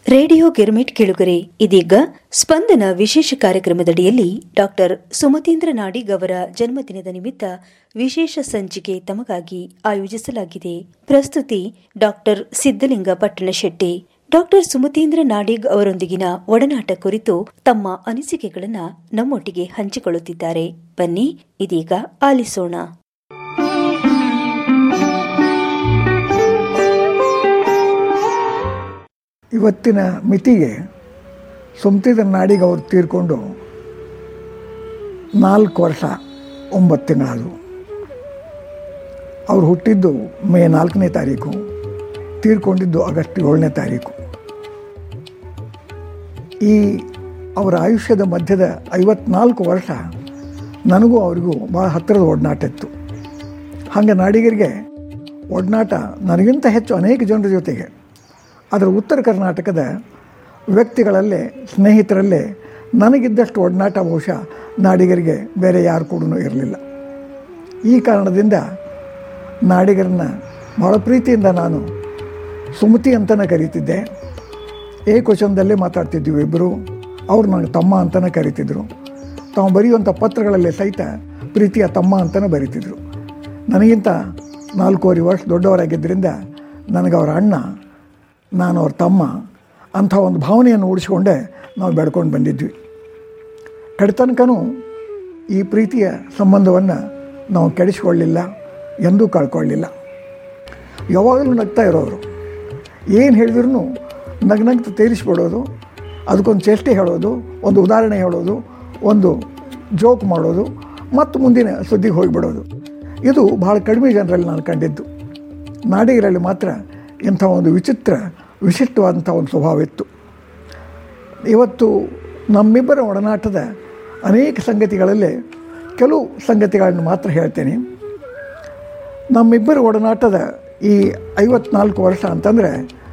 radio girmit ಕೆಳುಗರೆ ಇದೀಗ ಸ್ಪಂದನ ವಿಶೇಷ ಕಾರ್ಯಕ್ರಮದಡಿಯಲ್ಲಿ doctor Sumatheendra Nadig ಅವರ ಜನ್ಮದಿನದ ನಿಮಿತ್ತ ವಿಶೇಷ ಸಂಚಿಕೆ ತಮಗಾಗಿ ಆಯೋಜಿಸಲಾಗಿದೆ ಪ್ರಸ್ತುತಿ ಡಾಕ್ಟರ್ ಸಿದ್ದಲಿಂಗ ಪಟ್ಟಣಶೆಟ್ಟಿ ಡಾಕ್ಟರ್ ಸುಮತೀಂದ್ರ ನಾಡಿಗ್ ಅವರೊಂದಿಗಿನ ಒಡನಾಟ ಕುರಿತು ತಮ್ಮ ಅನಿಸಿಕೆಗಳನ್ನು ನಮ್ಮೊಟ್ಟಿಗೆ ಹಂಚಿಕೊಳ್ಳುತ್ತಿದ್ದಾರೆ ಬನ್ನಿ ಇದೀಗ ಆಲಿಸೋಣ ಇವತ್ತಿನ ಮಿತಿಗೆ ಸುಮ್ತಿದ ನಾಡಿಗೆ ಅವ್ರು ತೀರ್ಕೊಂಡು ನಾಲ್ಕು ವರ್ಷ ಒಂಬತ್ತು ತಿಂಗಳಾದವು ಅವ್ರು ಹುಟ್ಟಿದ್ದು ಮೇ ನಾಲ್ಕನೇ ತಾರೀಕು ತೀರ್ಕೊಂಡಿದ್ದು ಆಗಸ್ಟ್ ಏಳನೇ ತಾರೀಕು ಈ ಅವರ ಆಯುಷ್ಯದ ಮಧ್ಯದ ಐವತ್ನಾಲ್ಕು ವರ್ಷ ನನಗೂ ಅವರಿಗೂ ಭಾಳ ಹತ್ತಿರದ ಒಡನಾಟ ಇತ್ತು ಹಾಗೆ ನಾಡಿಗರಿಗೆ ಒಡನಾಟ ನನಗಿಂತ ಹೆಚ್ಚು ಅನೇಕ ಜನರ ಜೊತೆಗೆ ಅದರ ಉತ್ತರ ಕರ್ನಾಟಕದ ವ್ಯಕ್ತಿಗಳಲ್ಲೇ ಸ್ನೇಹಿತರಲ್ಲೇ ನನಗಿದ್ದಷ್ಟು ಒಡನಾಟ ಬಹುಶಃ ನಾಡಿಗರಿಗೆ ಬೇರೆ ಯಾರು ಕೂಡ ಇರಲಿಲ್ಲ ಈ ಕಾರಣದಿಂದ ನಾಡಿಗರನ್ನ ಭಾಳ ಪ್ರೀತಿಯಿಂದ ನಾನು ಸುಮತಿ ಅಂತಲೇ ಕರೀತಿದ್ದೆ ಏಕವಚನದಲ್ಲೇ ಮಾತಾಡ್ತಿದ್ವಿ ಇಬ್ಬರು ಅವ್ರು ನನಗೆ ತಮ್ಮ ಅಂತಲೇ ಕರೀತಿದ್ರು ತಾವು ಬರೆಯುವಂಥ ಪತ್ರಗಳಲ್ಲೇ ಸಹಿತ ಪ್ರೀತಿಯ ತಮ್ಮ ಅಂತಲೇ ಬರೀತಿದ್ರು ನನಗಿಂತ ನಾಲ್ಕೂವರೆ ವರ್ಷ ದೊಡ್ಡವರಾಗಿದ್ದರಿಂದ ನನಗೆ ಅವರ ಅಣ್ಣ ನಾನು ಅವ್ರ ತಮ್ಮ ಅಂಥ ಒಂದು ಭಾವನೆಯನ್ನು ಉಳಿಸ್ಕೊಂಡೇ ನಾವು ಬೆಳ್ಕೊಂಡು ಬಂದಿದ್ವಿ ಕಡೆತನಕನೂ ಈ ಪ್ರೀತಿಯ ಸಂಬಂಧವನ್ನು ನಾವು ಕೆಡಿಸ್ಕೊಳ್ಳಿಲ್ಲ ಎಂದೂ ಕಳ್ಕೊಳ್ಳಿಲ್ಲ ಯಾವಾಗಲೂ ನಗ್ತಾ ಇರೋರು ಏನು ಹೇಳಿದ್ರು ನಗ್ ನಗ್ತ ತೇರಿಸ್ಬಿಡೋದು ಅದಕ್ಕೊಂದು ಚೇಷ್ಟೆ ಹೇಳೋದು ಒಂದು ಉದಾಹರಣೆ ಹೇಳೋದು ಒಂದು ಜೋಕ್ ಮಾಡೋದು ಮತ್ತು ಮುಂದಿನ ಸುದ್ದಿಗೆ ಹೋಗಿಬಿಡೋದು ಇದು ಭಾಳ ಕಡಿಮೆ ಜನರಲ್ಲಿ ನಾನು ಕಂಡಿದ್ದು ನಾಡಿಗರಲ್ಲಿ ಮಾತ್ರ ಇಂಥ ಒಂದು ವಿಚಿತ್ರ ವಿಶಿಷ್ಟವಾದಂಥ ಒಂದು ಸ್ವಭಾವ ಇತ್ತು ಇವತ್ತು ನಮ್ಮಿಬ್ಬರ ಒಡನಾಟದ ಅನೇಕ ಸಂಗತಿಗಳಲ್ಲೇ ಕೆಲವು ಸಂಗತಿಗಳನ್ನು ಮಾತ್ರ ಹೇಳ್ತೇನೆ ನಮ್ಮಿಬ್ಬರ ಒಡನಾಟದ ಈ ಐವತ್ನಾಲ್ಕು ವರ್ಷ ಅಂತಂದರೆ